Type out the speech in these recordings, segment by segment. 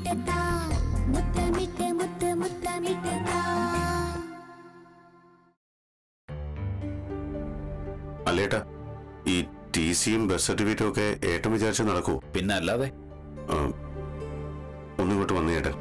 മുത്തമിട്ട് താ മുത്തമിട്ട് മുത്ത് മുത്തമിട്ട് താ അല്ലേട്ടാ ഈ ടി സിയും ബർത്ത് സർട്ടിഫിക്കറ്റും ഒക്കെ ഏട്ടൻ വിചാരിച്ച നടക്കൂ പിന്നെ അല്ലാതെ ഒന്നിങ്ങോട്ട് വന്നേ ഏട്ടൻ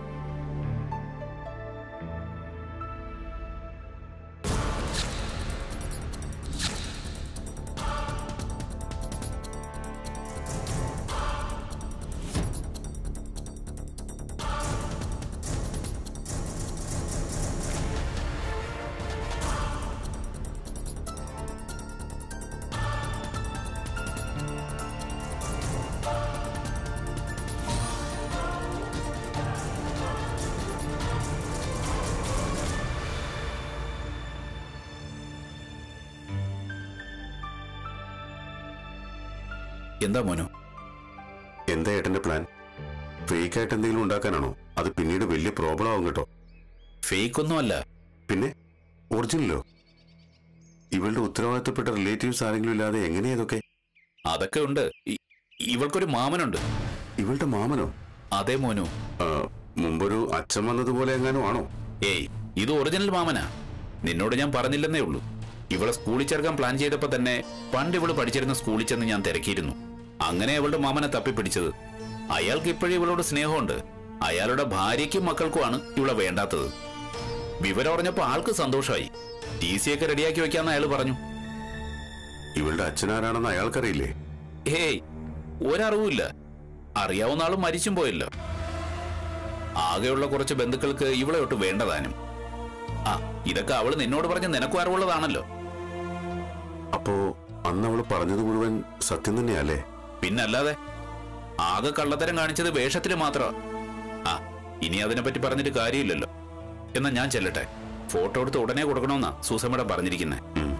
എന്താ മോനു എന്താ ഏട്ടന്റെ പ്ലാൻ ഫേക്ക് ആയിട്ട് എന്തെങ്കിലും ഉണ്ടാക്കാനാണോ അത് പിന്നീട് വലിയ പ്രോബ്ലം ആവും കേട്ടോ ഫേക്ക് ഒന്നുമല്ല പിന്നെ ഒറിജിനലോ ഇവളുടെ ഉത്തരവാദിത്തപ്പെട്ട റിലേറ്റീവ്സ് ആരെങ്കിലും ഇല്ലാതെ എങ്ങനെയാ ഇതൊക്കെ അതൊക്കെ ഉണ്ട് ഇ- ഇവൾക്കൊരു മാമനുണ്ട് ഇവളുടെ മാമനോ അതേ മോനു ആ, മുമ്പൊരു അച്ഛൻ വന്നതുപോലെ എങ്ങാനും ആണോ ഏയ് ഇത് ഒറിജിനൽ മാമനാ നിന്നോട് ഞാൻ പറഞ്ഞില്ലെന്നേ ഉള്ളൂ ഇവളെ സ്കൂളിൽ ചേർക്കാൻ പ്ലാൻ ചെയ്തപ്പോ തന്നെ പണ്ട് ഇവള് പഠിച്ചിരുന്ന സ്കൂളിൽ ചെന്ന് ഞാൻ തിരക്കിയിരുന്നു അങ്ങനെ അവളുടെ മാമനെ തപ്പിപ്പിടിച്ചത് അയാൾക്ക് ഇപ്പോഴും ഇവളോട് സ്നേഹമുണ്ട് അയാളുടെ ഭാര്യയ്ക്കും മക്കൾക്കുമാണ് ഇവളെ വേണ്ടാത്തത് വിവരം അറിഞ്ഞപ്പോ ആൾക്ക് സന്തോഷമായി ടി സി ഒക്കെ റെഡിയാക്കി വെക്കാന്ന് അയാൾ പറഞ്ഞു ഇവളുടെ അച്ഛനാരാണെന്ന് അയാൾക്കറിയില്ലേ ഏയ് ഒരറിവുമില്ല അറിയാവുന്ന ആളും മരിച്ചും പോയല്ലോ ആകെയുള്ള കുറച്ച് ബന്ധുക്കൾക്ക് ഇവളെ ഒട്ട് വേണ്ടതാനും ആ ഇതൊക്കെ അവള് നിന്നോട് പറഞ്ഞ് നിനക്കും അറിവുള്ളതാണല്ലോ അപ്പോ അന്ന് അവള് പറഞ്ഞത് മുഴുവൻ സത്യം തന്നെയല്ലേ പിന്നല്ലാതെ ആകെ കള്ളത്തരം കാണിച്ചത് വേഷത്തിന് മാത്രമാ ആ ഇനി അതിനെപ്പറ്റി പറഞ്ഞിട്ട് കാര്യമില്ലല്ലോ എന്നാ ഞാൻ ചെല്ലട്ടെ ഫോട്ടോ എടുത്ത് ഉടനെ കൊടുക്കണമെന്നാ സൂസമ്മയുടെ പറഞ്ഞിരിക്കുന്നത്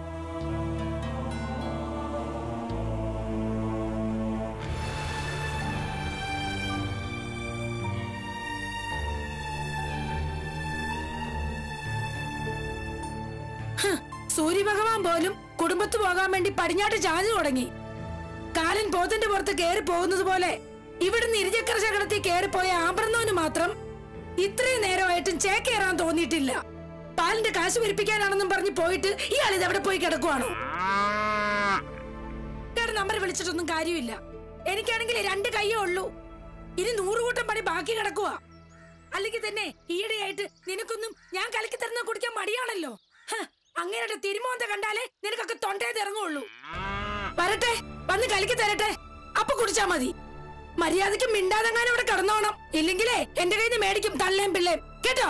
സൂര്യഭഗവാൻ പോലും കുടുംബത്ത് പോകാൻ വേണ്ടി പടിഞ്ഞാട്ട് ചാഞ്ഞു തുടങ്ങി കാലൻ പോത്തിന്റെ പുറത്ത് കയറി പോകുന്നത് പോലെ ഇവിടുന്ന് ഇരുചക്ര ശകടത്തിൽ കയറിപ്പോയ ആഭരണവന് മാത്രം ഇത്രയും നേരമായിട്ടും ചേക്കേറാൻ തോന്നിയിട്ടില്ല പാലിന്റെ കാശ് പിരിപ്പിക്കാനാണെന്നും പറഞ്ഞ് പോയിട്ട് ഇയാൾ ഇതെവിടെ പോയി കിടക്കുവാണോ ഇയാളുടെ നമ്പർ വിളിച്ചിട്ടൊന്നും കാര്യമില്ല എനിക്കാണെങ്കിൽ രണ്ട് കയ്യേ ഉള്ളൂ ഇനി നൂറുകൂട്ടം പണി ബാക്കി കിടക്കുക അല്ലെങ്കിൽ തന്നെ ഈയിടെയായിട്ട് നിനക്കൊന്നും ഞാൻ കലക്കി തരുന്ന കുടിക്കാൻ മടിയാണല്ലോ ഹ, അങ്ങേരുടെ തിരുമോന്ത കണ്ടാലേ നിനക്കൊക്കെ തൊണ്ടേത് ഇറങ്ങുള്ളൂ വരട്ടെ വന്ന് കലക്കി തരട്ടെ അപ്പൊ കുടിച്ചാ മതി മര്യാദക്ക് മിണ്ടാതെങ്ങാനും ഇവിടെ കിടന്നോണം ഇല്ലെങ്കിലേ എന്റെ കയ്യിൽ നിന്ന് മേടിക്കും തള്ളേം പിള്ളേം കേട്ടോ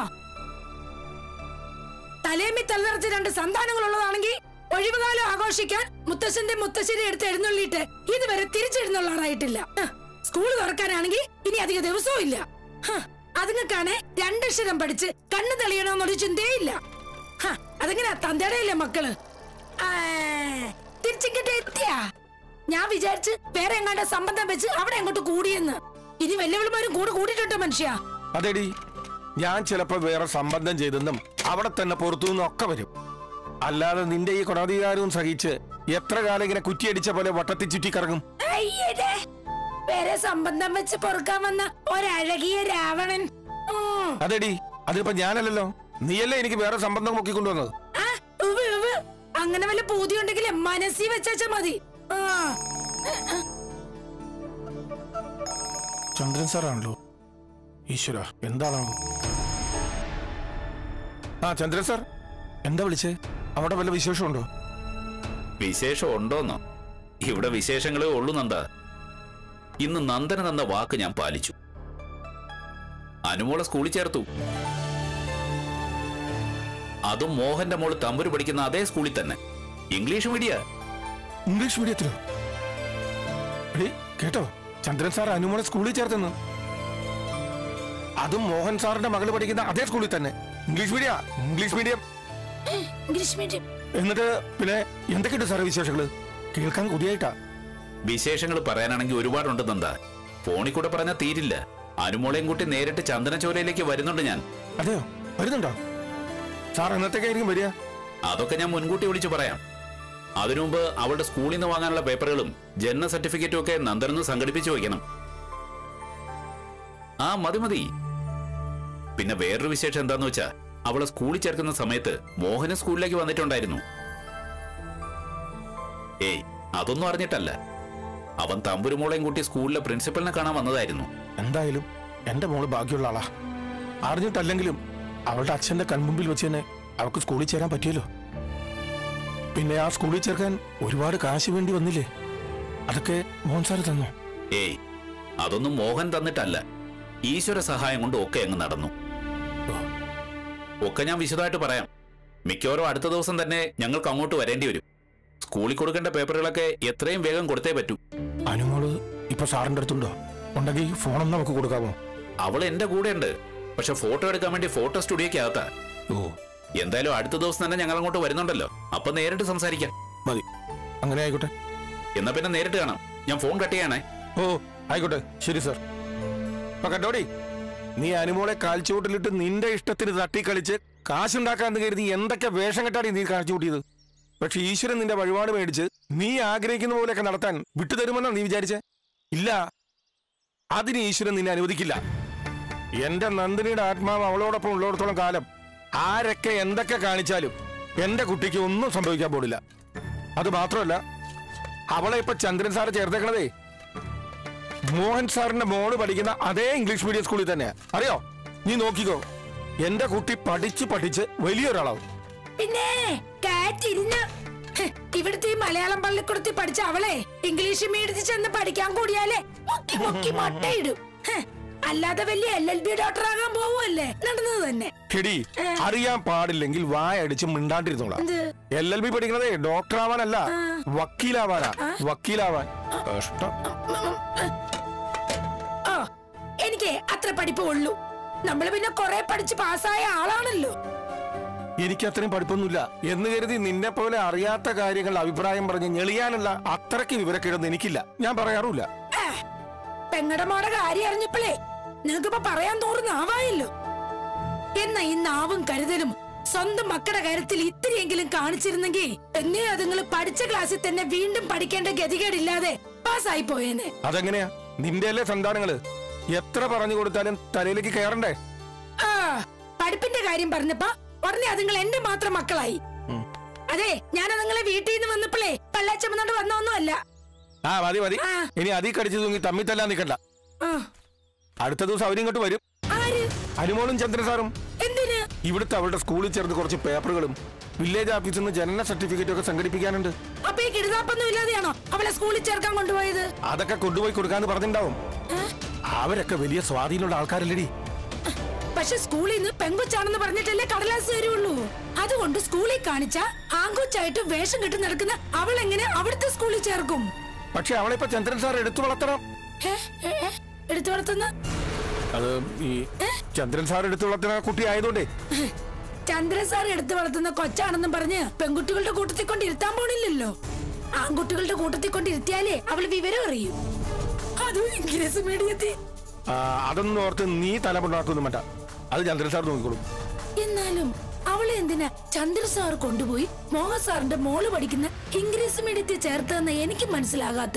തലേമി തലനിറച്ച് രണ്ട് സന്താനങ്ങളുള്ളതാണെങ്കിൽ ഒഴിവുകാലം ആഘോഷിക്കാൻ മുത്തശ്ശന്റെ മുത്തശ്ശേരി എടുത്ത് എഴുന്നള്ളിയിട്ട് ഇതുവരെ തിരിച്ചെഴുന്നള്ളാറായിട്ടില്ല ഹ്, സ്കൂൾ തുറക്കാനാണെങ്കിൽ ഇനി അധിക ദിവസവും ഇല്ല ഹ്, അതുങ്ങൾക്കാണെ രണ്ടക്ഷരം പഠിച്ച് കണ്ണു തെളിയണമെന്നൊരു ചിന്തയില്ല ഹ, അതെങ്ങനെയാ തന്തേടയില്ലേ മക്കള് ആ, തിരിച്ചിങ്ങോട്ട് എത്തിയാ ഞാൻ വിചാരിച്ച് വേറെ എങ്ങാണ്ട് സംബന്ധം വെച്ച് അവിടെ അങ്ങോട്ട് കൂടിയെന്ന് ഇനി വെല്ലുവിളിമാരും കൂടെ കൂടിയിട്ടുണ്ടോ മനുഷ്യ അതെടി ഞാൻ ചിലപ്പോ വേറെ സംബന്ധം ചെയ്തെന്നും അവിടെ തന്നെ പുറത്തു നിന്നൊക്കെ വരും അല്ലാതെ നിന്റെ ഈ കൊടാധികാരവും സഹിച്ച് എത്ര കാലം ഇങ്ങനെ കുറ്റിയടിച്ച പോലെ വട്ടത്തിൽ ചുറ്റിക്കറങ്ങും അയ്യടേ വേറെ സംബന്ധം വെച്ച് പൊറുക്കാൻ വന്ന ഒരഴകിയ രാവണൻ ഉം. അതെടി അതിപ്പോ ഞാനല്ലല്ലോ നീയല്ലേ എനിക്ക് വേറെ സംബന്ധം നോക്കി കൊണ്ടുവന്നത് ആ, ഉവ്വ് ഉവ്വ്. അങ്ങനെ വല്ല പൂതി ഉണ്ടെങ്കിൽ മനസ്സിൽ വെച്ചാ മതി ആ. ചന്ദ്രൻ സാറാണല്ലോ ഈശ്വര എന്താണോ ആ ചന്ദ്രൻ സാർ എന്താ വിളിച്ചേ അവിടെ വല്ല വിശേഷമുണ്ടോ വിശേഷം ഉണ്ടോന്നോ ഇവിടെ വിശേഷങ്ങളേ ഉള്ളൂ നന്ദ ഇന്ന് നന്ദന തന്ന വാക്ക് ഞാൻ പാലിച്ചു അനുമോളെ സ്കൂളിൽ ചേർത്തു അതും മോഹന്റെ മോള് തമ്പുരു പഠിക്കുന്ന അതേ സ്കൂളിൽ തന്നെ ഇംഗ്ലീഷ് മീഡിയ ഇംഗ്ലീഷ് മീഡിയത്തിലോ എടീ, കേട്ടോ ചന്ദ്രൻ സാർ അനുമോളെ സ്കൂളിൽ ചേർത്തെന്ന് അതും മോഹൻ സാറിന്റെ മകള് പഠിക്കുന്ന അതേ സ്കൂളിൽ തന്നെ English media English medium English medium എന്നിട്ട് പിന്നെ എന്തൊക്കെയുണ്ട് സാറേ വിശേഷങ്ങള് കേൾക്കാൻ കൊതിയായിട്ടാ വിശേഷങ്ങൾ പറയാനാണെങ്കിൽ ഒരുപാടുണ്ട് നന്ദ ഫോണിൽ കൂടെ പറഞ്ഞാൽ തീരില്ല അനുമോളെയും കൂട്ടി നേരിട്ട് ചന്ദനച്ചോലയിലേക്ക് വരുന്നുണ്ട് ഞാൻ അതെയോ വരുന്നുണ്ടോ സാർ എന്നത്തേക്കായിരിക്കും വരിക അതൊക്കെ ഞാൻ മുൻകൂട്ടി വിളിച്ചു പറയാം അതിനു മുമ്പ് അവളുടെ സ്കൂളിൽ നിന്ന് വാങ്ങാനുള്ള പേപ്പറുകളും ജനന സർട്ടിഫിക്കറ്റും ഒക്കെ നന്ദനൊന്ന് സംഘടിപ്പിച്ചു വയ്ക്കണം ആ മതി മതി പിന്നെ വേറൊരു വിശേഷം എന്താന്ന് വെച്ചാ അവളെ സ്കൂളിൽ ചേർക്കുന്ന സമയത്ത് മോഹന സ്കൂളിലേക്ക് വന്നിട്ടുണ്ടായിരുന്നു ഏയ് അതൊന്നും അറിഞ്ഞിട്ടല്ല അവൻ തമ്പുരുമോളെയും കൂട്ടി സ്കൂളിലെ പ്രിൻസിപ്പലിനെ കാണാൻ വന്നതായിരുന്നു എന്തായാലും എന്റെ മോള് ഭാഗ്യമുള്ള ആളാ അറിഞ്ഞിട്ടല്ലെങ്കിലും അവളുടെ അച്ഛന്റെ കൺമുമ്പിൽ വെച്ച് തന്നെ അവൾക്ക് സ്കൂളിൽ ചേരാൻ പറ്റിയല്ലോ പിന്നെ ആ സ്കൂളിൽ ചേർക്കാൻ ഒരുപാട് കാശ് വേണ്ടി വന്നില്ലേ അതൊക്കെ മോഹൻ സാറ് തന്നോ ഏയ് അതൊന്നും മോഹൻ തന്നിട്ടല്ല ഈശ്വര സഹായം കൊണ്ട് ഒക്കെ അങ്ങ് നടന്നു ഒക്കെ ഞാൻ വിശദമായിട്ട് പറയാം മിക്കവാറും അടുത്ത ദിവസം തന്നെ ഞങ്ങൾക്ക് അങ്ങോട്ട് വരേണ്ടി വരും സ്കൂളിൽ കൊടുക്കേണ്ട പേപ്പറുകളൊക്കെ എത്രയും വേഗം കൊടുത്തേ പറ്റൂ അനുമോള് ഇപ്പൊ സാറിന്റെ അടുത്തുണ്ടോ ഉണ്ടെങ്കിൽ ഫോണൊന്നും നമുക്ക് കൊടുക്കാമോ അവൾ എന്റെ കൂടെ ഉണ്ട് പക്ഷെ ഫോട്ടോ എടുക്കാൻ വേണ്ടി ഫോട്ടോ സ്റ്റുഡിയോക്ക് അകത്താ ഓ എന്തായാലും അടുത്ത ദിവസം തന്നെ ഞങ്ങൾ അങ്ങോട്ട് വരുന്നുണ്ടല്ലോ അപ്പൊ നേരിട്ട് സംസാരിക്കാം മതി അങ്ങനെ ആയിക്കോട്ടെ എന്നാ പിന്നെ നേരിട്ട് കാണാം ഞാൻ ഫോൺ കട്ട് ചെയ്യണേ ഓ ആയിക്കോട്ടെ ശരി സാർ അപ്പൊ കണ്ടോടി നീ അനുമോളെ കാൽച്ചുവട്ടിലിട്ട് നിന്റെ ഇഷ്ടത്തിന് തട്ടിക്കളിച്ച് കാശുണ്ടാക്കാന്ന് കരുതി എന്തൊക്കെ വേഷം കെട്ടാടി നീ കാണിച്ചു കൂട്ടിയത് പക്ഷെ ഈശ്വരൻ നിന്റെ വഴിപാട് മേടിച്ച് നീ ആഗ്രഹിക്കുന്ന പോലെയൊക്കെ നടത്താൻ വിട്ടുതരുമെന്നാ നീ വിചാരിച്ചേ ഇല്ല അതിന് ഈശ്വരൻ നിന്നെ അനുവദിക്കില്ല എന്റെ നന്ദിനിയുടെ ആത്മാവ് അവളോടൊപ്പം ഉള്ളിടത്തോളം കാലം ആരൊക്കെ എന്തൊക്കെ കാണിച്ചാലും എന്റെ കുട്ടിക്ക് ഒന്നും സംഭവിക്കാൻ പോടില്ല അത് മാത്രമല്ല അവളെ ഇപ്പൊ ചന്ദ്രൻ സാറ് ചേർത്തേക്കണതേ മോഹൻ സാറിന്റെ മോള് പഠിക്കുന്ന അതേ ഇംഗ്ലീഷ് മീഡിയം സ്കൂളിൽ തന്നെ അറിയോ നീ നോക്കിക്കോ എന്റെ കുട്ടി പഠിച്ച് പഠിച്ച് വലിയൊരാളാവും പിന്നെ കാറ്റിരിഞ്ഞ് ഹ്, ഇവിടുത്തെ ഈ മലയാളം പള്ളിക്കൂടത്തിൽ പഠിച്ച അവളെ ഇംഗ്ലീഷ് മീഡിയത്തിൽ ചെന്ന് പഠിക്കാൻ കൂടിയാലേ മുക്കി മുക്കി മൊട്ടയിടും ഹ്, അല്ലാതെ വലിയ എൽ എൽ ബി ഡോക്ടർ ആകാൻ പോവുമല്ലേ നടന്നത് തന്നെ ഹെടി അറിയാൻ പാടില്ലെങ്കിൽ വായടിച്ച് മിണ്ടാണ്ടിരുന്നോളാം എന്ത് എൽ എൽ ബി പഠിക്കണതേ ഡോക്ടർ ആവാനല്ല വക്കീലാവാനാ വക്കീലാവാൻ കഷ്ടം ഓ എനിക്ക് അത്ര പഠിപ്പേ ഉള്ളൂ നമ്മള് പിന്നെ കൊറേ പഠിച്ച് പാസ്സായ ആളാണല്ലോ എനിക്ക് അത്രയും പഠിപ്പൊന്നുമില്ല എന്ന് കരുതി നിന്നെ പോലെ അറിയാത്ത കാര്യങ്ങൾ അഭിപ്രായം പറഞ്ഞ് ഞെളിയാനുള്ള അത്രയ്ക്ക് വിവരക്കിഴന്ന് എനിക്കില്ല ഞാൻ പറയാറുമില്ല ഏ, പെങ്ങടെ മോടെ കാര്യം അറിഞ്ഞപ്പോഴേ നിങ്ങൾക്കിപ്പോ പറയാൻ തോറുന്ന ആവായല്ലോ എന്നാ ഈ നാവും കരുതലും സ്വന്തം മക്കളുടെ കാര്യത്തിൽ ഇത്തിരിയെങ്കിലും കാണിച്ചിരുന്നെങ്കിൽ എന്നേ അതുങ്ങൾ പഠിച്ച ക്ലാസ്സിൽ തന്നെ വീണ്ടും പഠിക്കേണ്ട ഗതികേടില്ലാതെ പാസ്സായി പോയേനെ അതെങ്ങനെയാ നിന്റെ അല്ലേ സന്താനങ്ങള് എത്ര പറഞ്ഞു കൊടുത്താലും തലയിലേക്ക് കയറണ്ടേ ആ പഠിപ്പിന്റെ കാര്യം പറഞ്ഞപ്പോ ഉടനെ അതുങ്ങൾ എന്റെ മാത്രം മക്കളായി അതെ ഞാൻ അതുങ്ങളെ വീട്ടിൽ നിന്ന് വന്നപ്പോഴേ പള്ളാച്ചമ്മനോട് വന്നൊന്നുമല്ല ആ മതി മതി ആ. ഇനി അതി കടിച്ചു തൂങ്ങി തമ്മി തല്ലാൻ നിൽക്കണ്ട ആ, അടുത്ത ദിവസം അവരിങ്ങോട്ട് വരും ആര് അനുമോളും ചന്ദ്രൻ സാറും എന്തിന് ഇവിടുത്തെ അവളുടെ സ്കൂളിൽ ചേർന്ന് കുറച്ച് പേപ്പറുകളും വില്ലേജ് ഓഫീസിൽ നിന്ന് ജനന സർട്ടിഫിക്കറ്റും ഒക്കെ സംഘടിപ്പിക്കാനുണ്ട് അപ്പൊ ഈ കിടുതാപ്പൊന്നും ഇല്ലാതെയാണോ അവളെ സ്കൂളിൽ ചേർക്കാൻ കൊണ്ടുപോയത് അതൊക്കെ കൊണ്ടുപോയി കൊടുക്കാന്ന് പറഞ്ഞിട്ടുണ്ടാവും അവരൊക്കെ വലിയ സ്വാധീനമുള്ള ആൾക്കാരല്ലടി പക്ഷെ സ്കൂളിൽ നിന്ന് പെങ്കൊച്ചാണെന്ന് പറഞ്ഞിട്ടല്ലേ കടലാസ് തരുള്ളൂ അതുകൊണ്ട് സ്കൂളിൽ കാണിച്ച ആങ്കൊച്ചായിട്ട് വേഷം കെട്ടി നടക്കുന്ന അവൾ എങ്ങനെ അവിടുത്തെ സ്കൂളിൽ ചേർക്കും പക്ഷെ അവളെ ഇപ്പൊ ചന്ദ്രൻ സാർ എടുത്തു വളർത്തണം ഏ, ഏ, ഏ, എടുത്തു വളർത്തുന്ന അത് ഈ ചന്ദ്രൻ സാർ എടുത്തു വളർത്തുന്ന കുട്ടി ആയതുകൊണ്ടേ ചന്ദ്രൻ സാർ എടുത്തു വളർത്തുന്ന കൊച്ചാണെന്നും പറഞ്ഞ് പെൺകുട്ടികളുടെ കൂട്ടത്തിൽ കൊണ്ട് ഇരുത്താൻ പോണില്ലല്ലോ ആൺകുട്ടികളുടെ കൂട്ടത്തിൽ കൊണ്ട് ഇരുത്തിയാലേ അവള് വിവരം അറിയും അതും ഇംഗ്ലീഷ് മീഡിയത്തിൽ ആ, അതൊന്നും ഓർത്ത് നീ തലമുണ്ടാക്കൊന്നും വേണ്ട അത് ചന്ദ്രൻ സാർ നോക്കിക്കോളും എന്നാലും അവളെ എന്തിനാ ചന്ദ്ര സാർ കൊണ്ടുപോയി മോഹൻ സാറിന്റെ മോള് പഠിക്കുന്ന ഇംഗ്ലീഷ് മീഡിയത്തിൽ ചേർത്തെന്ന് എനിക്ക് മനസ്സിലാകാത്ത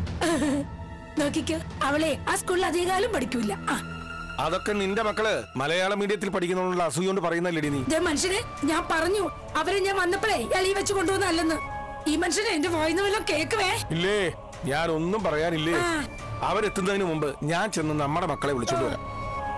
നോക്കിക്കോ അവളെ ആ സ്കൂളിൽ അധികകാലം പഠിക്കൂല ആ അതൊക്കെ നിന്റെ മക്കള് മലയാള മീഡിയത്തിൽ പഠിക്കുന്നതിനുള്ള അസൂയ കൊണ്ട് പറയുന്നല്ലേടി നീ ഇതേ മനുഷ്യനെ ഞാൻ പറഞ്ഞു അവരെ ഞാൻ വന്നപ്പോഴേ എളി വെച്ച് കൊണ്ടുവന്നല്ലെന്ന് ഈ മനുഷ്യനെ എന്റെ വായിന്ന് വല്ലതും കേക്കുവേ ഇല്ലേ ഞാൻ ഒന്നും പറയാനില്ലേ ആ. അവരെത്തുന്നതിന് മുമ്പ് ഞാൻ ചെന്ന് നമ്മുടെ മക്കളെ വിളിച്ചോണ്ട് വരാം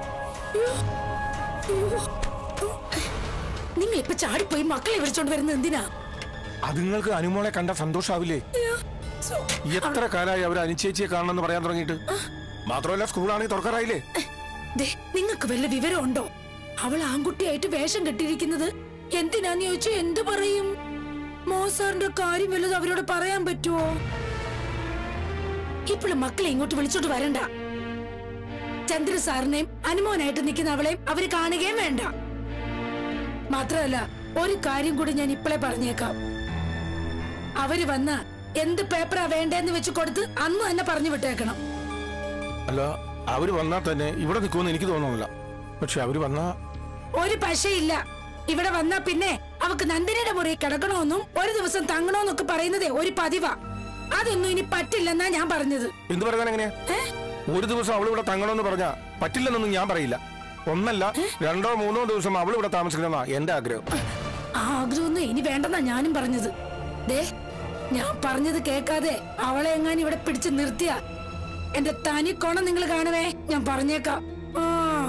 നിങ്ങൾ ഇപ്പൊ ചാടിപ്പോയി മക്കളെ വിളിച്ചോണ്ട് വരുന്നത് എന്തിനാ അതുങ്ങൾക്ക് അനുമോളെ കണ്ട സന്തോഷാവില്ലേ അയ്യോ, സോ- എത്ര കാലമായി അവർ അനുചേച്ചിയെ കാണണമെന്ന് പറയാൻ തുടങ്ങിയിട്ട് മാത്രമല്ല സ്കൂളാണെങ്കിൽ തുറക്കാറായില്ലേ ദേ, നിങ്ങൾക്ക് വല്ല വിവരമുണ്ടോ അവൾ ആൺകുട്ടിയായിട്ട് വേഷം കെട്ടിയിരിക്കുന്നത് എന്തിനാന്ന് ചോദിച്ചു എന്തു പറയും മോസാറിന്റെ കാര്യം വല്ലതും അവരോട് പറയാൻ പറ്റുമോ ഇപ്പോഴും മക്കളെ ഇങ്ങോട്ട് വിളിച്ചോട്ട് വരണ്ട ചന്ദ്ര സാറിനെയും അനുമോനായിട്ട് നിൽക്കുന്ന അവളെയും അവര് കാണുകയും വേണ്ട മാത്രമല്ല ഒരു കാര്യം കൂടി ഞാൻ ഇപ്പോഴേ പറഞ്ഞേക്കാം അവര് വന്ന എന്ത് പേപ്പറാ വേണ്ടേന്ന് വെച്ച് കൊടുത്ത് അന്ന് തന്നെ പറഞ്ഞു വിട്ടേക്കണം അല്ല അവര് വന്നാൽ തന്നെ ഇവിടെ നിൽക്കുമെന്ന് എനിക്ക് തോന്നുന്നില്ല പക്ഷെ അവര് വന്നാ ഒരു പശയില്ല ഇവിടെ വന്നാ പിന്നെ അവക്ക് നന്ദിനിയുടെ മുറി കിടക്കണമെന്നും ഒരു ദിവസം തങ്ങണമെന്നൊക്കെ പറയുന്നതേ ഒരു പതിവാ അതൊന്നും ഇനി പറ്റില്ലെന്നാ ഞാൻ പറഞ്ഞത് എന്ത് പറയാൻ എങ്ങനെയാ ഏ? ഒരു ദിവസം അവൾ ഇവിടെ തങ്ങണമെന്ന് പറഞ്ഞാ പറ്റില്ലെന്നൊന്നും ഞാൻ പറയില്ല ഒന്നല്ല രണ്ടോ മൂന്നോ ദിവസം അവൾ ഇവിടെ താമസിക്കണമെന്നാ എന്റെ ആഗ്രഹം ആ ആഗ്രഹമൊന്നും ഇനി വേണ്ടെന്നാ ഞാനും പറഞ്ഞത് ദേ ഞാൻ പറഞ്ഞത് കേൾക്കാതെ അവളെ എങ്ങാനും ഇവിടെ പിടിച്ച് നിർത്തിയ എന്റെ തനി കോണം നിങ്ങൾ കാണുവേ ഞാൻ പറഞ്ഞേക്കാം ആ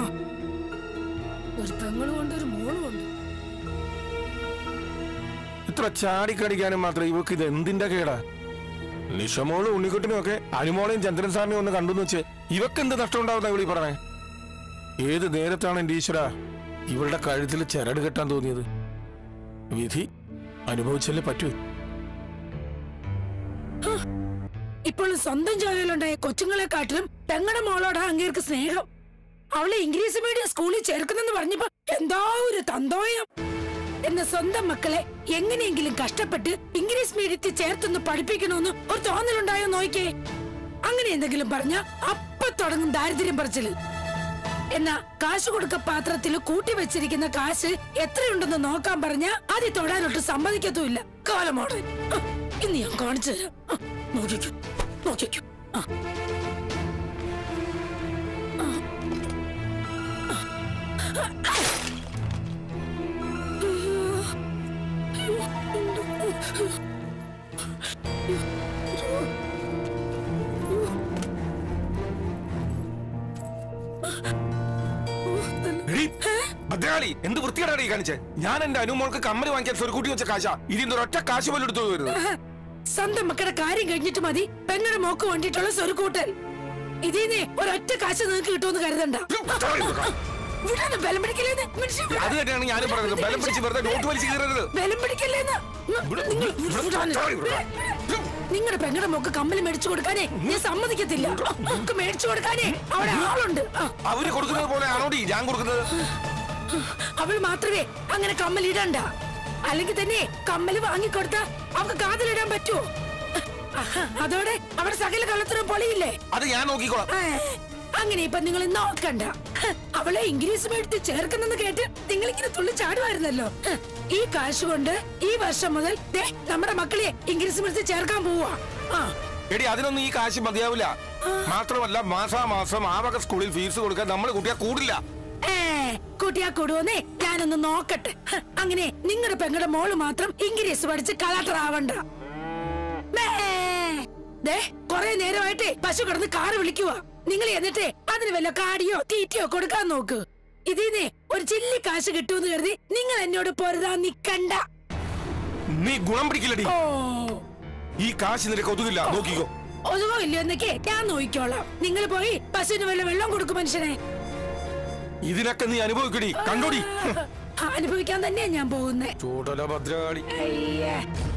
ഒരു പെങ്ങളും ഉണ്ട് ഒരു മോളും ഉണ്ട് ഇത്ര ചാടിക്കടിക്കാനും മാത്രം ഇവക്ക് ഇത് എന്തിന്റെ കേടാ നിഷമോളും ഉണ്ണിക്കുട്ടിനും ഒക്കെ അനുമോളെയും ചന്ദ്രൻ സാറിനെയും ഒന്ന് കണ്ടു വെച്ച് ഇവക്ക് എന്ത് നഷ്ടം ഉണ്ടാവുന്ന വിളി പറഞ്ഞേ ഏത് നേരത്താണ് എന്റെ ഈശ്വര ഇവളുടെ കഴുത്തിൽ ചരട് കെട്ടാൻ തോന്നിയത് വിധി അനുഭവിച്ചല്ലേ പറ്റൂ ഇപ്പോൾ സ്വന്തം ജോലിയിലുണ്ടായ കൊച്ചുങ്ങളെക്കാട്ടിലും പെങ്ങടെ മോളോടാ അങ്ങേർക്ക് സ്നേഹം അവളെ ഇംഗ്ലീഷ് മീഡിയം സ്കൂളിൽ ചേർക്കുന്നെന്ന് പറഞ്ഞപ്പോ എന്താ ഒരു തന്തോയം എന്ന സ്വന്തം മക്കളെ എങ്ങനെയെങ്കിലും കഷ്ടപ്പെട്ട് ഇംഗ്ലീഷ് മീഡിയത്തിൽ ചേർത്തൊന്ന് പഠിപ്പിക്കണമെന്ന് ഒരു തോന്നലുണ്ടായോ നോക്കിയേ അങ്ങനെ എന്തെങ്കിലും പറഞ്ഞ അപ്പൊ തുടങ്ങും ദാരിദ്ര്യം പറച്ചില് എന്നാ കാശ് കൊടുക്ക പാത്രത്തിൽ കൂട്ടി വെച്ചിരിക്കുന്ന കാശ് എത്രയുണ്ടെന്ന് നോക്കാൻ പറഞ്ഞ ആദ്യം തൊടാനൊട്ട് സമ്മതിക്കത്തുമില്ല കാലമോടെ ഇന്ന് ഞാൻ കാണിച്ചു തരാം ആ, നോക്കിക്കോ നോക്കിക്കോ ആ ഭദ്രകാളി എന്ത് വൃത്തികേടാണ് ഈ കാണിച്ചേ ഞാൻ എന്റെ അനുമോൾക്ക് കമ്മല് വാങ്ങിക്കാൻ സ്വരുക്കൂട്ടി വെച്ച കാശാ ഇതിന്റെ ഒരൊറ്റ കാശ് പോലും എടുത്തു വരുന്നത് സ്വന്തം മക്കളുടെ കാര്യം കഴിഞ്ഞിട്ട് മതി പെങ്ങളുടെ മോക്ക് വേണ്ടിയിട്ടുള്ള സ്വരുക്കൂട്ടൽ ഇതിനെ ഒരൊറ്റ കാശ് നിങ്ങൾക്ക് കിട്ടുമെന്ന് കരുതണ്ട വിടാന് ബലം പിടിക്കല്ലേന്ന് മനുഷ്യ വിടാ. അത് തന്നെയാണ് ഞാൻ പറയുന്നത് ബലം പിടിച്ച് വെറുതെ നോട്ട് വലിച്ച് കീറരുത് ബലം പിടിക്കല്ലേന്ന് ഇവിടെ- നിങ്ങൾ ഇവിടെ വിടാന്. താഴെ ഇവിടെ. നിങ്ങളുടെ പെങ്ങളുടെ മോക്ക് കമ്മല് മേടിച്ചു കൊടുക്കാനേ ഞാൻ സമ്മതിക്കത്തില്ല മോക്ക് മേടിച്ചു കൊടുക്കാനേ അവിടെ ആളുണ്ട് ആ, അവര് കൊടുക്കുന്നത് പോലെ ആണോടി ഞാൻ കൊടുക്കുന്നത് അവൾ മാത്രമേ അങ്ങനെ കമ്മൽ ഇടണ്ട അല്ലെങ്കിൽ തന്നെ കമ്മല് വാങ്ങിക്കൊടുത്ത അവക്ക് കാതിലിടാൻ പറ്റുമോ ആഹാ, അതോടെ അവിടെ സകല കള്ളത്തിനും പൊളിയില്ലേ അത് ഞാൻ നോക്കിക്കോളാം ഏ, അങ്ങനെ ഇപ്പൊ നിങ്ങൾ നോക്കണ്ട ഹ്, അവളെ ഇംഗ്ലീഷ് മീഡിയത്തിൽ ചേർക്കുന്നെന്ന് കേട്ട് നിങ്ങൾ ഇങ്ങനെ തുള്ളി ചാടുമായിരുന്നല്ലോ ഹ്, ഈ കാശ് കൊണ്ട് ഈ വർഷം മുതൽ ദേ, നമ്മുടെ മക്കളെ ഇംഗ്ലീഷ് മീഡിയത്തിൽ ചേർക്കാൻ പോവാ ആ എടി അതിനൊന്നും ഈ കാശ് മതിയാവില്ല മാത്രമല്ല മാസാമാസം ആ വക സ്കൂളിൽ ഫീസ് കൊടുക്കാൻ നമ്മൾ കുട്ടിയെ കൂടില്ല ഏ, കുട്ടിയാ കൂടുവന്നേ ഞാനൊന്ന് നോക്കട്ടെ ഹ്, അങ്ങനെ നിങ്ങളുടെ പെങ്ങളുടെ മോള് മാത്രം ഇംഗ്ലീഷ് പഠിച്ച് കളക്ടർ ആവണ്ട മേ. ദേ കൊറേ നേരമായിട്ടേ പശു കിടന്ന് കാറ് വിളിക്കുക നിങ്ങൾ എന്നിട്ടേ അതിന് വല്ല കാടിയോ തീറ്റയോ കൊടുക്കാൻ നോക്ക് ഇതിനെ ഒരു ചില്ലി കാശ് കിട്ടുമെന്ന് കരുതി നിങ്ങൾ എന്നോട് പൊരുതാൻ നിക്കണ്ട നീ ഗുണം പിടിക്കില്ലടി ഓ ഈ കാശ് നിനക്ക് ഒതുകില്ല നോക്കിക്കോ ഒതുവോ ഇല്ലയോ എന്നൊക്കെ ഞാൻ നോക്കിക്കോളാം നിങ്ങൾ പോയി പശുവിന് വല്ല വെള്ളം കൊടുക്കും മനുഷ്യനെ ഇതിനൊക്കെ നീ അനുഭവിക്കടി കണ്ടോടി ആ, അനുഭവിക്കാൻ തന്നെയാ ഞാൻ പോകുന്നേ ചൂടല ഭദ്രകാളി അയ്യേ.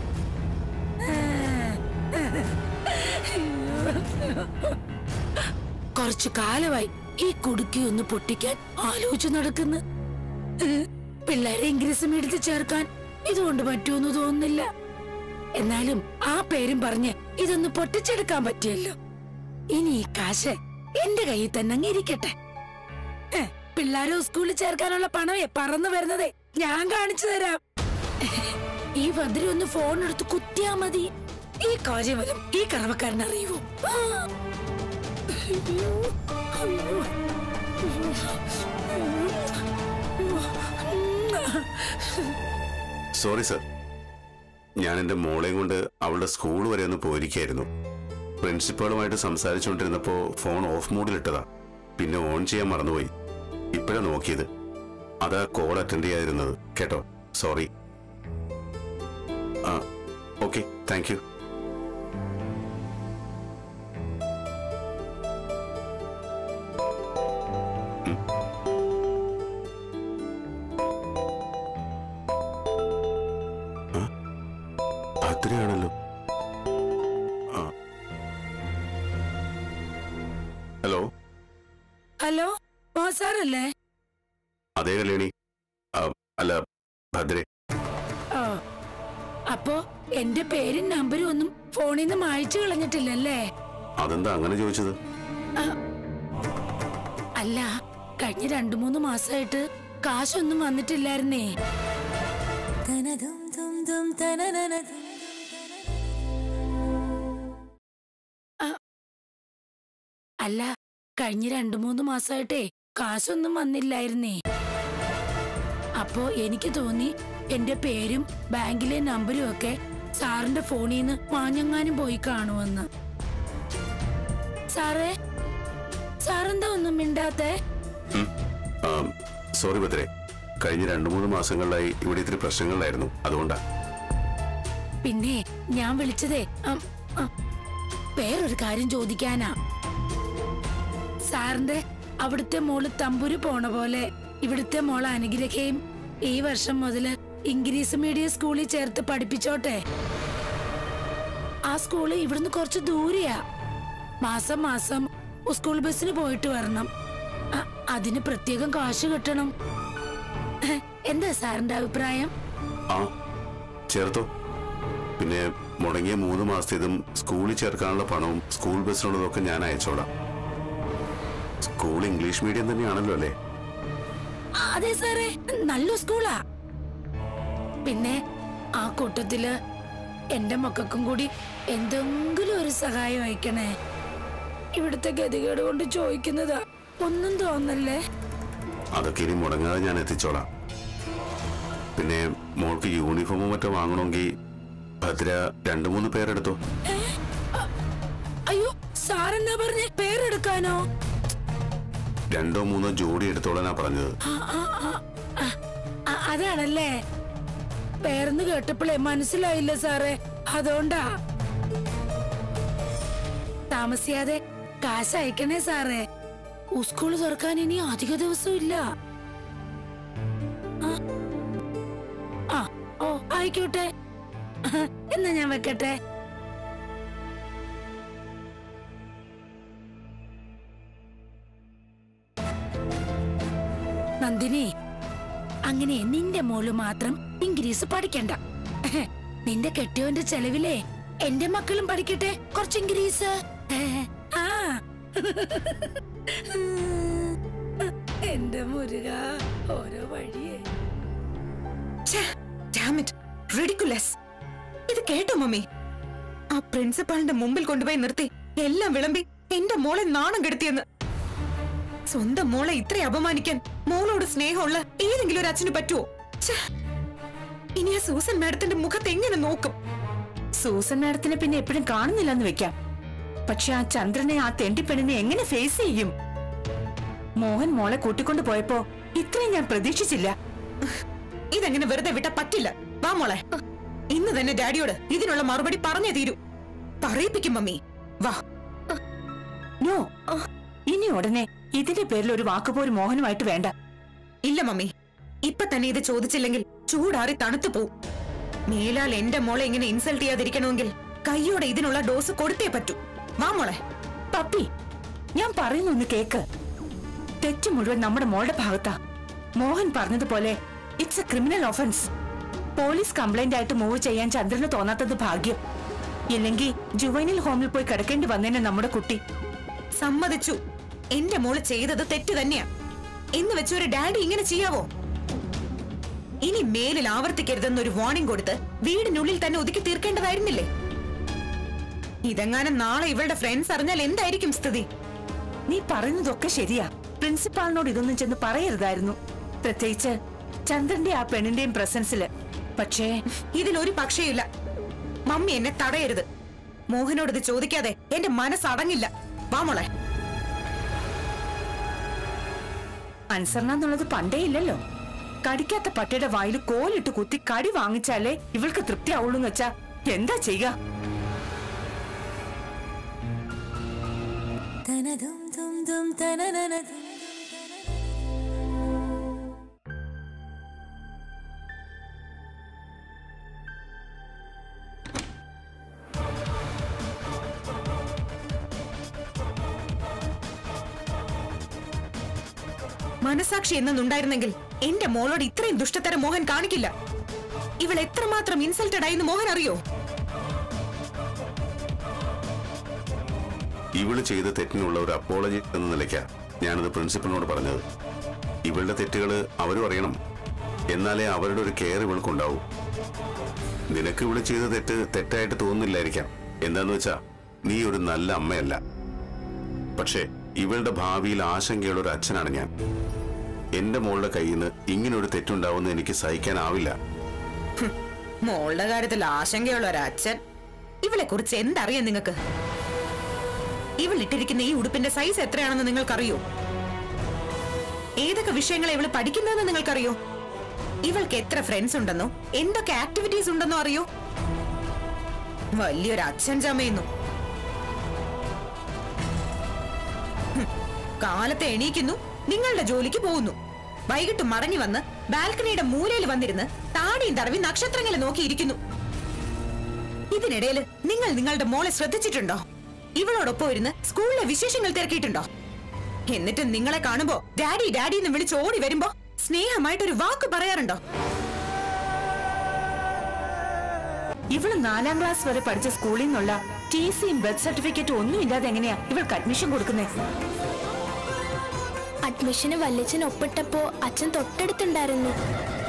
കുറച്ചു കാലമായി ഈ കുടുക്കി ഒന്ന് പൊട്ടിക്കാൻ ആലോചിച്ചു നടക്കുന്നു പിള്ളേരെ ഇംഗ്ലീഷ് മീഡിയത്തിൽ ചേർക്കാൻ ഇതുകൊണ്ട് പറ്റുമെന്ന് തോന്നുന്നില്ല എന്നാലും ആ പേരും പറഞ്ഞ് ഇതൊന്ന് പൊട്ടിച്ചെടുക്കാൻ പറ്റിയല്ലോ ഇനി ഈ കാശ് എന്റെ കയ്യിൽ തന്നെ അങ്ങ് ഇരിക്കട്ടെ ഏ, പിള്ളേരെ സ്കൂളിൽ ചേർക്കാനുള്ള പണമേ പറന്നു വരുന്നതേ ഞാൻ കാണിച്ചു തരാം ഈ ഭദ്ര ഒന്ന് ഫോൺ എടുത്ത് കുത്തിയാ മതി ഈ കാര്യവരും ഈ കറവക്കാരൻ അറിയുവോ ആ. സോറി സർ ഞാൻ എൻ്റെ മോളെയും കൊണ്ട് അവളുടെ സ്കൂൾ വരെ ഒന്ന് പോയിരിക്കായിരുന്നു പ്രിൻസിപ്പാളുമായിട്ട് സംസാരിച്ചുകൊണ്ടിരുന്നപ്പോൾ ഫോൺ ഓഫ് മോഡിലിട്ടതാ പിന്നെ ഓൺ ചെയ്യാൻ മറന്നുപോയി ഇപ്പോഴാ നോക്കിയത് അതാ കോൾ അറ്റൻഡ് ചെയ്യാതിരുന്നത് കേട്ടോ സോറി ആ ഓക്കെ താങ്ക് യു ഭദ്രയാണല്ലോ ആ ഹലോ ഹലോ ഓ സാറല്ലേ അതേ കല്യാണി ആ, അല്ല ഭദ്രേ ഓ അപ്പോ എന്റെ പേരും നമ്പരും ഒന്നും ഫോണിൽ നിന്ന് മായ്ച്ചു കളഞ്ഞിട്ടില്ലല്ലേ അതെന്താ അങ്ങനെ ചോദിച്ചത് അല്ല കഴിഞ്ഞ രണ്ടു മൂന്ന് മാസമായിട്ട് കാശൊന്നും വന്നിട്ടില്ലായിരുന്നേ തനതും തും തും തനനനതും അല്ല കഴിഞ്ഞ രണ്ടു മൂന്ന് മാസമായിട്ടേ കാശൊന്നും വന്നില്ലായിരുന്നേ അപ്പോ എനിക്ക് തോന്നി എന്റെ പേരും ബാങ്കിലെ നമ്പരും ഒക്കെ സാറിന്റെ ഫോണിൽ നിന്ന് മാഞ്ഞങ്ങാനും പോയി കാണുമെന്ന് സാറേ സാറെന്താ ഒന്നും മിണ്ടാത്തേ സോറി ഭദ്രെ കഴിഞ്ഞ രണ്ടു മൂന്ന് മാസങ്ങളിലായി ഇവിടെ ഇത്തിരി പ്രശ്നങ്ങളിലായിരുന്നു അതുകൊണ്ടാ പിന്നെ ഞാൻ വിളിച്ചതേ അം, അ, വേറൊരു കാര്യം ചോദിക്കാനാ സാറിന്റെ അവിടുത്തെ മോള് തമ്പുരു പോണ പോലെ ഇവിടുത്തെ മോള് അനുഗ്രഹയും ഈ വർഷം മുതല് ഇംഗ്ലീഷ് മീഡിയം സ്കൂളിൽ ചേർത്ത് പഠിപ്പിച്ചോട്ടെ ആ സ്കൂള് ഇവിടുന്ന് കുറച്ച് ദൂരെയാ മാസം മാസം സ്കൂൾ ബസ്സിന് പോയിട്ട് വരണം അ- അതിന് പ്രത്യേകം കാശ് കിട്ടണം എന്താ സാറിന്റെ അഭിപ്രായം ആ ചേർത്തോ പിന്നെ മുടങ്ങിയ മൂന്ന് മാസത്തേതും സ്കൂളിൽ ചേർക്കാനുള്ള പണവും സ്കൂൾ ബസ്സിനുള്ളതൊക്കെ ഞാൻ അയച്ചോളാം സ്കൂൾ ഇംഗ്ലീഷ് മീഡിയം തന്നെയാണല്ലോ അല്ലേ അതെ സാറേ നല്ല സ്കൂളാ പിന്നെ ആ കൂട്ടത്തില് എന്റെ മക്കൾക്കും കൂടി എന്തെങ്കിലും ഒരു സഹായം അയക്കണേ ഇവിടുത്തെ ഗതികേട് കൊണ്ട് ചോദിക്കുന്നതാ ഒന്നും തോന്നല്ലേ അതൊക്കെ ഇനി മുടങ്ങാതെ ഞാൻ എത്തിച്ചോളാം പിന്നെ മോൾക്ക് യൂണിഫോമോ മറ്റോ വാങ്ങണമെങ്കിൽ ഭദ്ര രണ്ടു മൂന്ന് പേരെടുത്തോ അയ്യോ സാറെന്നാ പറഞ്ഞേ പേരെടുക്കാനോ രണ്ടോ മൂന്നോ ജോഡി എടുത്തോളാനാ പറഞ്ഞത് ആ, ആ, ആ, ആ, ആ, അതാണല്ലേ പേരെന്ന് കേട്ടപ്പോഴേ മനസ്സിലായില്ല സാറേ അതുകൊണ്ടാ താമസിയാതെ കാശ് അയക്കണേ സാറേ സ്കൂൾ തുറക്കാൻ ഇനി അധിക ദിവസം ഇല്ല ആ. ആ ഓ ആയിക്കോട്ടെ എന്നാ ഞാൻ വെക്കട്ടെ നന്ദിനി അങ്ങനെ നിന്റെ മോള് മാത്രം ഇംഗ്ലീഷ് പഠിക്കണ്ട നിന്റെ കെട്ടിയോന്റെ ചെലവിലേ എന്റെ മക്കളും പഠിക്കട്ടെ കുറച്ച് ഇംഗ്ലീഷ് ആ എന്റെ മുരുക ഓരോ വഴിയേ റിഡിക്കുലസ് ഇത് കേട്ടോ മമ്മി ആ പ്രിൻസിപ്പാളിന്റെ മുമ്പിൽ കൊണ്ടുപോയി നിർത്തി എല്ലാം വിളമ്പി എന്റെ മോളെ നാണം കെടുത്തിയെന്ന് സ്വന്തം മോളെ ഇത്ര അപമാനിക്കാൻ മോളോട് സ്നേഹമുള്ള ഏതെങ്കിലും ഒരു അച്ഛന് പറ്റുമോ ഛെ, ഇനി ആ സൂസൻ മാഡത്തിന്റെ മുഖത്ത് എങ്ങനെ നോക്കും സൂസൻ മാഡത്തിനെ പിന്നെ എപ്പോഴും കാണുന്നില്ലെന്ന് വെക്കാം പക്ഷെ ആ ചന്ദ്രനെ ആ തെണ്ടിപ്പെണ്ണിനെ എങ്ങനെ ഫേസ് ചെയ്യും മോഹൻ മോളെ കൂട്ടിക്കൊണ്ടു പോയപ്പോ ഇത്രയും ഞാൻ പ്രതീക്ഷിച്ചില്ല ഇതെങ്ങനെ വെറുതെ വിട്ടാ പറ്റില്ല വാ മോളെ ഇന്ന് തന്നെ ഡാഡിയോട് ഇതിനുള്ള മറുപടി പറഞ്ഞേ തീരൂ പറയിപ്പിക്കും മമ്മി വാ നോ ഇനി ഉടനെ ഇതിന്റെ പേരിൽ ഒരു വാക്കുപോലും മോഹനുമായിട്ട് വേണ്ട ഇല്ല മമ്മി ഇപ്പൊ തന്നെ ഇത് ചോദിച്ചില്ലെങ്കിൽ ചൂടാറി തണുത്തു പോവും മേലാൽ എന്റെ മോളെ ഇങ്ങനെ ഇൻസൾട്ട് ചെയ്യാതിരിക്കണമെങ്കിൽ കൈയോടെ ഇതിനുള്ള ഡോസ് കൊടുത്തേ പറ്റൂ വാ മോളെ പപ്പി ഞാൻ പറയുന്നൊന്ന് കേക്ക് തെറ്റ് മുഴുവൻ നമ്മുടെ മോളുടെ ഭാഗത്താ മോഹൻ പറഞ്ഞതുപോലെ it's a criminal offence police complaint ആയിട്ട് മൂവ് ചെയ്യാൻ ചന്ദ്രന് തോന്നാത്തത് ഭാഗ്യം ഇല്ലെങ്കിൽ ജുവൈനൽ ഹോമിൽ പോയി കിടക്കേണ്ടി വന്നേനെ നമ്മുടെ കുട്ടി സമ്മതിച്ചു എന്റെ മോള് ചെയ്തത് തെറ്റ് തന്നെയാ എന്ന് വെച്ച് ഒരു ഡാഡി ഇങ്ങനെ ചെയ്യാവോ ഇനി മേലിൽ ആവർത്തിക്കരുതെന്നൊരു വാർണിംഗ് കൊടുത്ത് വീടിനുള്ളിൽ തന്നെ ഒതുക്കി തീർക്കേണ്ടതായിരുന്നില്ലേ ഇതെങ്ങാനും നാളെ ഇവളുടെ ഫ്രണ്ട്സ് അറിഞ്ഞാൽ എന്തായിരിക്കും സ്ഥിതി നീ പറയുന്നതൊക്കെ ശരിയാ പ്രിൻസിപ്പാളിനോട് ഇതൊന്നും ചെന്ന് പറയരുതായിരുന്നു പ്രത്യേകിച്ച് ചന്ദ്രന്റെ ആ പെണ്ണിന്റെയും പ്രസൻസില് പക്ഷേ ഇതിലൊരു പക്ഷേയില്ല മമ്മി എന്നെ തടയരുത് മോഹനോട് ഇത് ചോദിക്കാതെ എന്റെ മനസ്സടങ്ങില്ല വാ മോളെ അനുസരണ എന്നുള്ളത് പണ്ടേ ഇല്ലല്ലോ കടിക്കാത്ത പട്ടിയുടെ വായിൽ കോലിട്ട് കുത്തി കടി വാങ്ങിച്ചാലേ ഇവൾക്ക് തൃപ്തി ആവുള്ളൂ എന്ന് വെച്ചാ എന്താ ചെയ്യുക തനതും തും തും തനനനതും മനസാക്ഷി എന്നൊന്നുണ്ടായിരുന്നെങ്കിൽ എന്റെ മോളോട് ഇത്രയും ദുഷ്ടത്തരം മോഹൻ കാണിക്കില്ല ഇവൾ എത്രമാത്രം ഇൻസൾട്ടഡ് ആയെന്ന് മോഹൻ അറിയോ ഇവള് ചെയ്ത തെറ്റിനുള്ള ഒരു അപ്പോളജി എന്ന നിലയ്ക്കാ ഞാനത് പ്രിൻസിപ്പലിനോട് പറഞ്ഞത് ഇവളുടെ തെറ്റുകൾ അവരും അറിയണം എന്നാലേ അവരുടെ ഒരു കെയർ ഇവൾക്കുണ്ടാവൂ നിനക്ക് ഇവള് ചെയ്ത തെറ്റ് തെറ്റായിട്ട് തോന്നുന്നില്ലായിരിക്കാം എന്താന്ന് വെച്ചാ നീ ഒരു നല്ല അമ്മയല്ല പക്ഷേ ഇവളുടെ ഭാവിയിൽ ആശങ്കയുള്ള ഒരു അച്ഛനാണ് ഞാൻ എന്റെ മോളുടെ കയ്യിൽ നിന്ന് ഇങ്ങനൊരു തെറ്റുണ്ടാവുമെന്ന് എനിക്ക് സഹിക്കാനാവില്ല മോളുടെ കാര്യത്തിൽ ആശങ്കയുള്ള ഒരു അച്ഛൻ ഇവളെ കുറിച്ച് എന്തറിയാം നിങ്ങൾക്ക് ഇവൾ ഇട്ടിരിക്കുന്ന ഈ ഉടുപ്പിന്റെ സൈസ് എത്രയാണെന്ന് നിങ്ങൾക്കറിയോ ഏതൊക്കെ വിഷയങ്ങളെ ഇവള് പഠിക്കുന്നതെന്ന് നിങ്ങൾക്കറിയോ ഇവൾക്ക് എത്ര ഫ്രണ്ട്സ് ഉണ്ടെന്നോ എന്തൊക്കെ ആക്ടിവിറ്റീസ് ഉണ്ടെന്നോ അറിയോ വലിയൊരു അച്ഛൻ ചമയുന്നു ഹും, കാലത്തെ എണീക്കുന്നു നിങ്ങളുടെ ജോലിക്ക് പോകുന്നു വൈകിട്ട് മടങ്ങി വന്ന് ബാൽക്കണിയുടെ മൂലയിൽ വന്നിരുന്ന് താടിയും തടവി നക്ഷത്രങ്ങളെ നോക്കിയിരിക്കുന്നു ഇതിനിടയിൽ നിങ്ങൾ നിങ്ങളുടെ മോളെ ശ്രദ്ധിച്ചിട്ടുണ്ടോ ഇവളോടൊപ്പം ഇരുന്ന് സ്കൂളിലെ വിശേഷങ്ങൾ തിരക്കിയിട്ടുണ്ടോ എന്നിട്ട് നിങ്ങളെ കാണുമ്പോ ഡാഡി ഡാഡി എന്ന് വിളിച്ച് ഓടി വരുമ്പോ സ്നേഹമായിട്ട് ഒരു വാക്ക് പറയാറുണ്ടോ ഇവള് നാലാം ക്ലാസ് വരെ പഠിച്ച സ്കൂളിൽ നിന്നുള്ള ടി സിയും ബർത്ത് സർട്ടിഫിക്കറ്റും ഒന്നും ഇല്ലാതെ എങ്ങനെയാ ഇവൾക്ക് അഡ്മിഷൻ കൊടുക്കുന്നത് അഡ്മിഷന് വല്യച്ഛൻ ഒപ്പിട്ടപ്പോ അച്ഛൻ തൊട്ടടുത്തുണ്ടായിരുന്നു